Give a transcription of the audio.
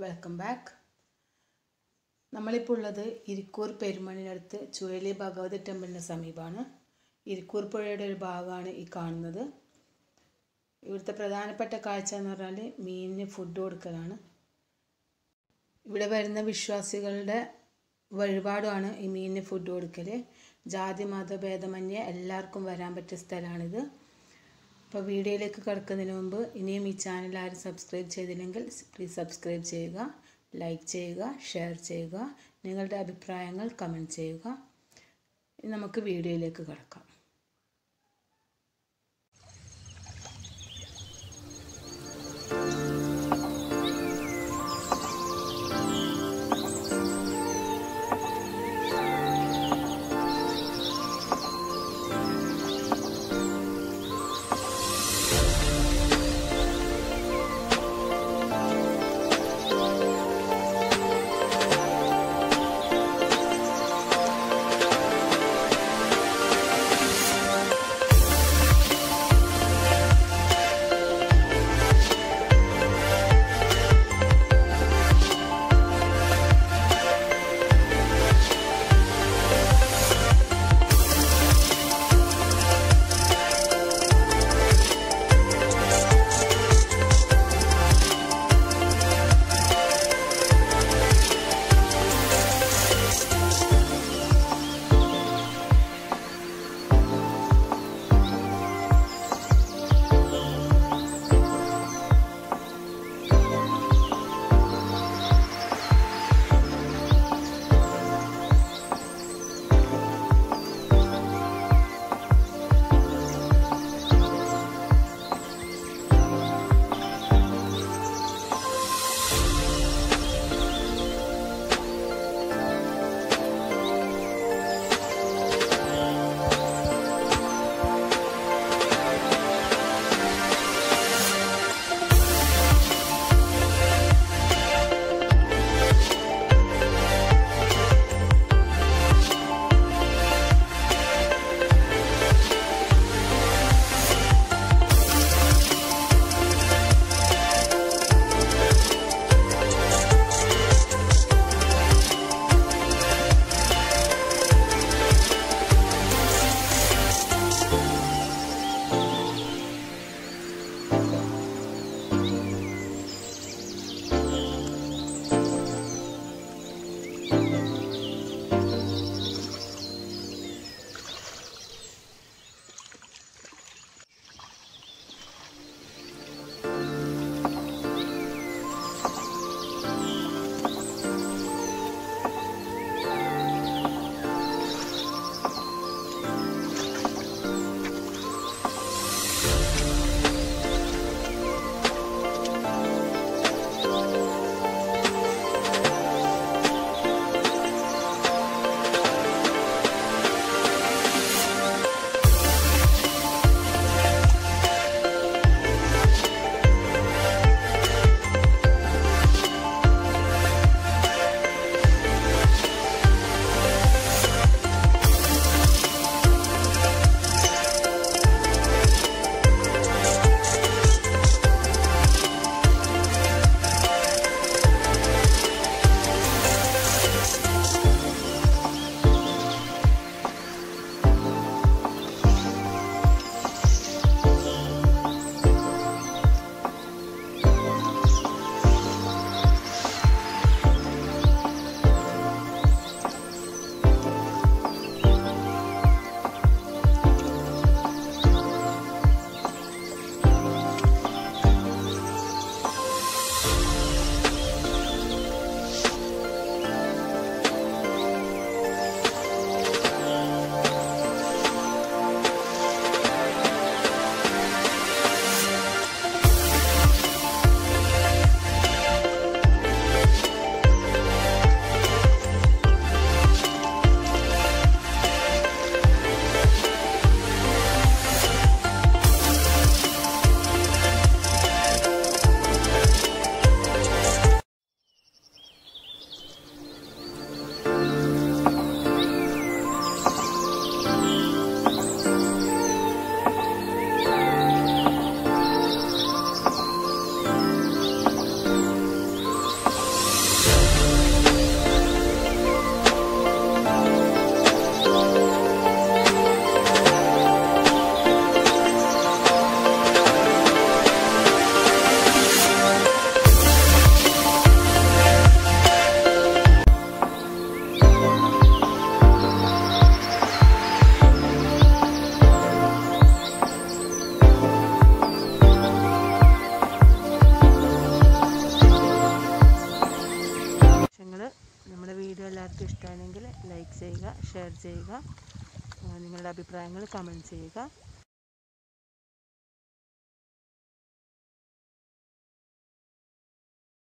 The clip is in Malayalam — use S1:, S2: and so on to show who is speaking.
S1: വെൽക്കം ബാക്ക് നമ്മളിപ്പോൾ ഉള്ളത് ഇരിക്കൂർ പെരുമണിനടുത്ത് ചുഴലി ഭഗവതി ടെമ്പിളിന് സമീപമാണ് ഇരിക്കൂർ പുഴയുടെ ഒരു ഭാഗമാണ് ഈ കാണുന്നത് ഇവിടുത്തെ പ്രധാനപ്പെട്ട കാഴ്ച എന്ന് പറഞ്ഞാൽ മീനിന് ഫുഡ് കൊടുക്കലാണ് ഇവിടെ വരുന്ന വിശ്വാസികളുടെ വഴിപാടുമാണ് ഈ മീനിന് ഫുഡ് കൊടുക്കൽ ജാതി മതഭേദമന്യേ എല്ലാവർക്കും വരാൻ പറ്റിയ സ്ഥലമാണിത് അപ്പോൾ വീഡിയോയിലേക്ക് കിടക്കുന്നതിന് മുമ്പ് ഇനിയും ഈ ചാനൽ ആരും സബ്സ്ക്രൈബ് ചെയ്തില്ലെങ്കിൽ പ്ലീസ് സബ്സ്ക്രൈബ് ചെയ്യുക ലൈക്ക് ചെയ്യുക ഷെയർ ചെയ്യുക നിങ്ങളുടെ അഭിപ്രായങ്ങൾ കമൻറ്റ് ചെയ്യുക ഇനി നമുക്ക് വീഡിയോയിലേക്ക് കിടക്കാം ചെയ്യുക ഷെയർ ചെയ്യുക ആ, നിങ്ങളുടെ അഭിപ്രായങ്ങൾ കമൻറ്റ് ചെയ്യുക